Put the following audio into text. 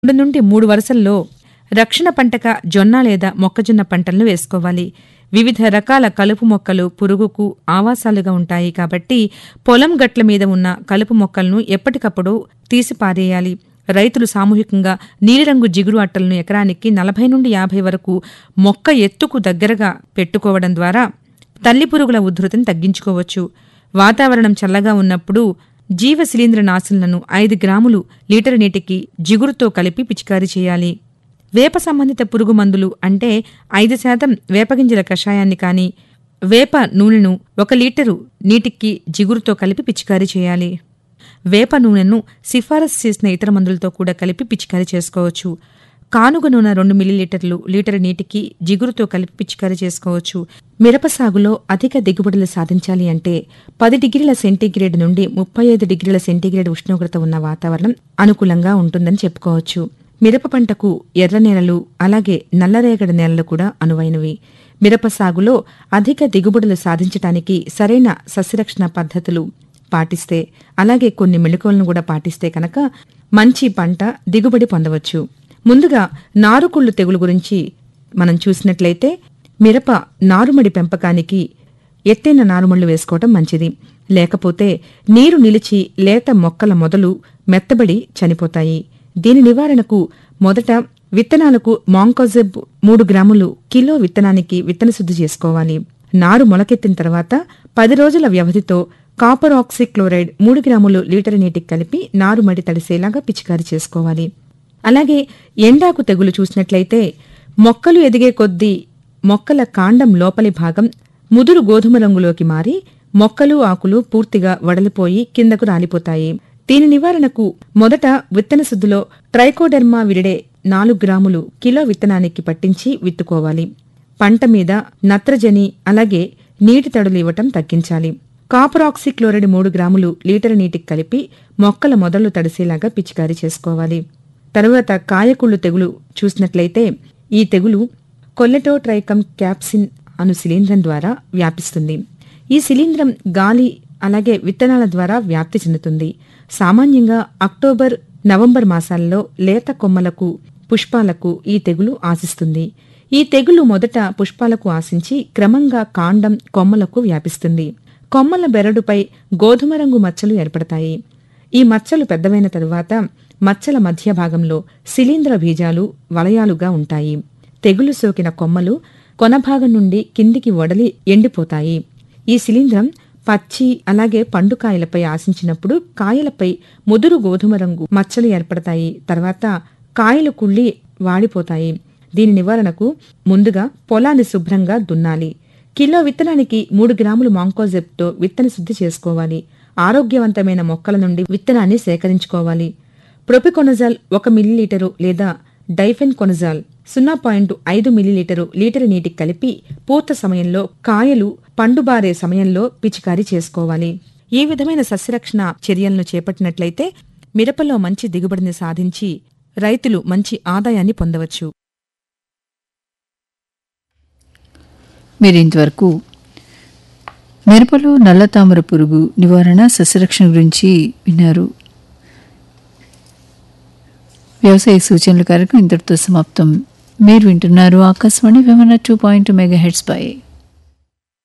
రెండు నుండి మూడు వరుసల్లో రక్షణ పంటగా జొన్న లేదా మొక్కజొన్న పంటలను వేసుకోవాలి వివిధ రకాల కలుపు మొక్కలు పురుగుకు ఆవాసాలుగా ఉంటాయి కాబట్టి పొలం గట్ల మీద ఉన్న కలుపు మొక్కలను ఎప్పటికప్పుడు తీసి పారేయాలి రైతులు సామూహికంగా నీలిరంగు జిగురు అట్టలను ఎకరానికి నలభై నుండి యాభై వరకు మొక్క ఎత్తుకు దగ్గరగా పెట్టుకోవడం ద్వారా తల్లి పురుగుల ఉధృతిని తగ్గించుకోవచ్చు వాతావరణం చల్లగా ఉన్నప్పుడు జీవ శిలీంద్ర నాశులను ఐదు గ్రాములు లీటర్ నీటికి జిగురుతో కలిపి పిచికారీ చేయాలి వేప సంబంధిత పురుగు మందులు అంటే ఐదు శాతం వేపగింజల కషాయాన్ని కానీ వేప నూనెను ఒక లీటరు నీటికి జిగురుతో కలిపి పిచికారీ చేయాలి వేప నూనెను సిఫారసు చేసిన ఇతర మందులతో కూడా కలిపి పిచికారీ చేసుకోవచ్చు కానుగ నూనె రెండు మిల్లీలీటర్లు లీటర్ నీటికి జిగురుతో కలిపి పిచికారీ చేసుకోవచ్చు మిరప సాగులో అధిక దిగుబడులు సాధించాలి అంటే పది డిగ్రీల సెంటీగ్రేడ్ నుండి ముప్పై ఐదు డిగ్రీల సెంటీగ్రేడ్ ఉష్ణోగ్రత ఉన్న వాతావరణం అనుకూలంగా ఉంటుందని చెప్పుకోవచ్చు మిరప పంటకు ఎర్ర నేలలు అలాగే నల్లరేగడి నేలలు కూడా అనువైనవి మిరప సాగులో అధిక దిగుబడులు సాధించటానికి సరైన సస్యరక్షణ పద్ధతులు పాటిస్తే అలాగే కొన్ని మెళుకువలను కూడా పాటిస్తే కనుక మంచి పంట దిగుబడి పొందవచ్చు ముందుగా నారుకుళ్ళు తెగులు గురించి మనం చూసినట్లయితే మిరప నారుమడి పెంపకానికి ఎత్తైన నారుమళ్లు వేసుకోవటం మంచిది లేకపోతే నీరు నిలిచి లేత మొక్కల మొదలు మెత్తబడి చనిపోతాయి దీని నివారణకు మొదట విత్తనాలకు మాంకోజెబ్ మూడు గ్రాములు కిలో విత్తనానికి విత్తన శుద్ధి చేసుకోవాలి నారు మొలకెత్తిన తర్వాత పది రోజుల వ్యవధితో కాపర్ ఆక్సిక్లోరైడ్ మూడు గ్రాములు లీటర్ నీటికి కలిపి నారుమడి తడిసేలాగా పిచికారీ చేసుకోవాలి అలాగే ఎండాకు తెగులు చూసినట్లయితే మొక్కలు ఎదిగే కొద్దీ మొక్కల కాండం లోపలి భాగం ముదురు గోధుమ రంగులోకి మారి మొక్కలు ఆకులు పూర్తిగా వడలిపోయి కిందకు రాలిపోతాయి దీని నివారణకు మొదట విత్తన శుద్ధిలో ట్రైకోడెర్మా విరిడే నాలుగు గ్రాములు కిలో విత్తనానికి పట్టించి విత్తుకోవాలి పంట మీద నత్రజని అలాగే నీటి తడులు ఇవ్వటం తగ్గించాలి కాపర్ ఆక్సిక్లోరైడ్ మూడు గ్రాములు లీటర్ నీటికి కలిపి మొక్కల మొదలు తడిసేలాగా పిచికారీ చేసుకోవాలి తరువాత కాయకుళ్ళు తెగులు చూసినట్లయితే ఈ తెగులు కొల్లెటోట్రైకమ్ క్యాప్సిన్ అను శిలీంధ్రం ద్వారా వ్యాపిస్తుంది ఈ శిలీంధ్రం గాలి అలాగే విత్తనాల ద్వారా వ్యాప్తి చెందుతుంది సామాన్యంగా అక్టోబర్ నవంబర్ మాసాల్లో లేత కొమ్మలకు పుష్పాలకు ఈ తెగులు ఆశిస్తుంది ఈ తెగులు మొదట పుష్పాలకు ఆశించి క్రమంగా కాండం కొమ్మలకు వ్యాపిస్తుంది కొమ్మల బెరడుపై గోధుమ రంగు మచ్చలు ఏర్పడతాయి ఈ మచ్చలు పెద్దవైన తరువాత మచ్చల మధ్య భాగంలో శిలీంద్ర బీజాలు వలయాలుగా ఉంటాయి తెగులు సోకిన కొమ్మలు కొనభాగం నుండి కిందికి వడలి ఎండిపోతాయి ఈ శిలీంధ్రం పచ్చి అలాగే పండుకాయలపై ఆశించినప్పుడు కాయలపై ముదురు గోధుమ రంగు మచ్చలు ఏర్పడతాయి తర్వాత కాయలు కుళ్ళి వాడిపోతాయి దీని నివారణకు ముందుగా పొలాన్ని శుభ్రంగా దున్నాలి కిలో విత్తనానికి మూడు గ్రాములు మాంకోజెప్తో విత్తన శుద్ధి చేసుకోవాలి ఆరోగ్యవంతమైన మొక్కల నుండి విత్తనాన్ని సేకరించుకోవాలి ప్రొపికొనజాల్ ఒక మిల్లీలీటరు లేదా డైఫెన్ కొనజాల్ సున్నా పాయింట్ ఐదు మిల్లీలీటరు లీటర్ నీటికి కలిపి పూత సమయంలో కాయలు పండుబారే సమయంలో పిచికారీ చేసుకోవాలి ఈ విధమైన సస్యరక్షణ చర్యలను చేపట్టినట్లయితే మిరపలో మంచి దిగుబడిని సాధించి రైతులు మంచి ఆదాయాన్ని పొందవచ్చు మీరు ఇంతవరకు మిరపలో నల్లతామర పురుగు నివారణ సస్యరక్షణ గురించి విన్నారు వ్యవసాయ సూచనల కార్యక్రమం ఇంతటితో సమాప్తం మీరు వింటున్నారు ఆకాశవాణి వివరణ టూ పాయింట్ మెగా హెడ్స్ పై